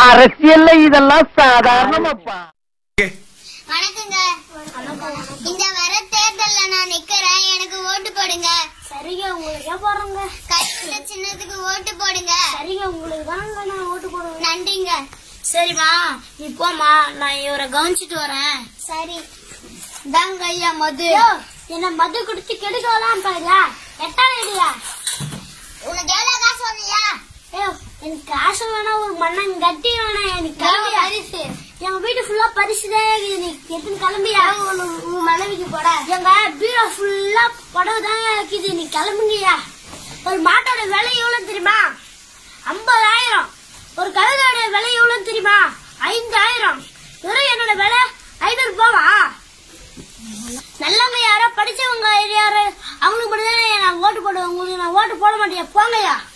அரசியல்ல இதெல்லாம் சாதாரணமாப்பா வணக்கங்க இந்த வர தேர்தல்ல நான் நிக்கிறேன் எனக்கு ஓட்டு போடுங்க சரிங்க உங்களுக்கு ஏன் போடுறோங்க கையில சின்னத்துக்கு ஓட்டு போடுங்க சரிங்க உங்களுக்கு தாங்க நான் ஓட்டு போடுவேன் நன்றிங்க சரிம்மா நீ போம்மா நான் இவரை கவனிச்சிட்டு வரேன் சரி தாங்க ஐயா மது ஐயோ, என்ன மது குடிச்சு கெடுக்கலாம் பாருயா எட்டாம் ஐடியா உனக்கு எவ்வளவு காசு வந்தியா ஐயோ எனக்கு காசு வேணா ஒரு மண்ணன் கட்டி வேணா எனக்கு எவ்வளவு கிளம்பியா பரிசு எங்க வீட்டு ஃபுல்லா பரிசுதான் இருக்குது நீ எத்தனை கிளம்பியா உன் உன் மனைவிக்கு போட எங்க பீரோ ஃபுல்லா புடவை தாங்க இருக்குது நீ கிளம்புங்கய்யா ஒரு மாட்டோட விலை எவ்வளவு தெரியுமா ஐம்பதாயிரம் ஒரு கழுதோட விலை எவ்வளவு தெரியுமா ஐந்தாயிரம் வெறும் என்னோட விலை ஐநூறு ரூபாவா நல்லவங்க யாரோ படிச்சவங்க யாரோ அவங்களுக்கு மட்டும் தான் நான் ஓட்டு போடுவேன் உங்களுக்கு நான் ஓட்டு போட மாட்டேன் போங்கய்யா